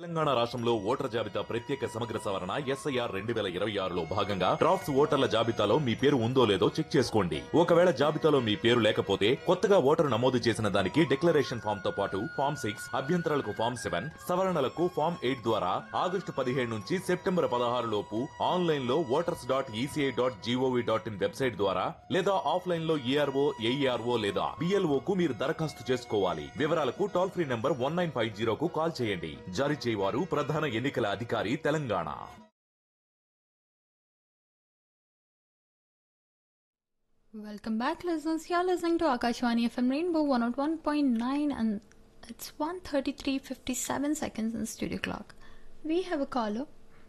తెలంగాణ రాష్ట్రంలో ఓటర్ జాబితా ప్రత్యేక సమగ్ర సవరణ ఎస్ఐఆర్ రెండు వేల ఇరవై ఆరులో భాగంగా డ్రాఫ్ట్స్ ఓటర్ల జాబితాలో మీ పేరు ఉందో లేదో చెక్ చేసుకోండి ఒకవేళ జాబితాలో మీ పేరు లేకపోతే కొత్తగా ఓటరు నమోదు చేసిన దానికి డిక్లరేషన్ ఫామ్ తో పాటు ఫామ్ సిక్స్ అభ్యంతరాలకు ఫామ్ సెవెన్ సవరణలకు ఫామ్ ఎయిట్ ద్వారా ఆగస్టు పదిహేడు నుంచి సెప్టెంబర్ పదహారు లోపు ఆన్లైన్ లో voters dot ECI dot GOV dot in website ద్వారా లేదా ఆఫ్లైన్ లో ఏఆర్ఓ ఏఈఆర్ఓ లేదా బిఎల్ఓ కు మీరు దరఖాస్తు చేసుకోవాలి వివరాలకు toll free number one nine five జీరోకు కాల్ చేయండి జారీ చేయవారు ప్రధాన ఎన్నికల అధికారి Telangana Welcome back, listeners. You're listening to Akashwani FM Rainbow 101.9 and it's 133.57 seconds in studio clock. We have a caller.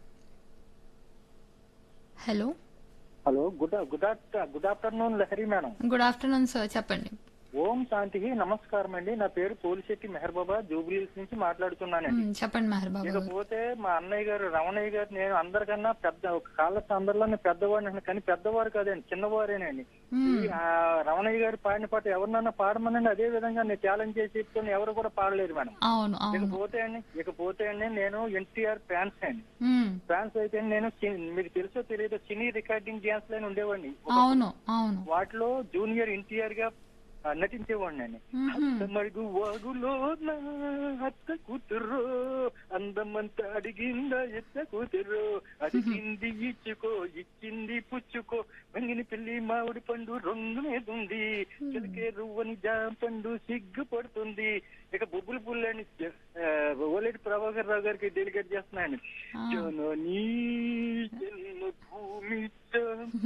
Hello. Hello good good after good afternoon Lahari madam Good afternoon, sir. చెప్పండి ఓం శాంతికి నమస్కారం అండి నా పేరు పోలిశెట్టి మెహర్ బాబా జూబ్లీస్ నుంచి మాట్లాడుతున్నానండి మ్మ్, చెప్పండి మెహర్ బాబు గారు. ఇకపోతే మా అన్నయ్య గారు రమణయ్య గారు నేను అందరికన్నా పెద్ద ఒక కాళ్ళ అందరిలోనే పెద్దవాడిని అంటున్నా, కానీ పెద్దవారు కాదండి చిన్నవారేనండి ఈ, ఆ, రమణయ్య గారు పాడిన పాట ఎవరినన్నా పాడమనండి అదే విధంగా నేను ఛాలెంజ్ చేసి చెప్తాను ఎవరు కూడా పాడలేరు మేడం అవును అవును ఇకపోతే అండి ఇకపోతే అండి నేను ఎన్టీఆర్ ఫ్యాన్స్ అండి మ్మ్, ఫ్యాన్స్ అయితే నేను చి- మీకు తెలుసో తెలియదు సినీ రికార్డింగ్ డ్యాన్స్ లైన్ ఉండేవాడిని అవును అవును వాటిలో జూనియర్ ఎన్టీఆర్ గా ఆ, నటించేవాడిని నేను మరుగు వాగులో నా అత్త కూతురు అందమంతా అడిగిందా ఎత్త కూతురు అడిగింది ఇచ్చుకో ఇచ్చింది పుచ్చుకో మంగిని పెళ్లి మామిడి పండు రొంగు మీద ఉంది చిలకే రువ్వని జామ పండు సిగ్గుపడుతుంది ఇక బొబ్బుల పుల్లని ఓలేటి ప్రభాకర్ రావు గారికి డెలిగేట్ చేస్తున్నాను ఆ. జననీ జన్మభూమి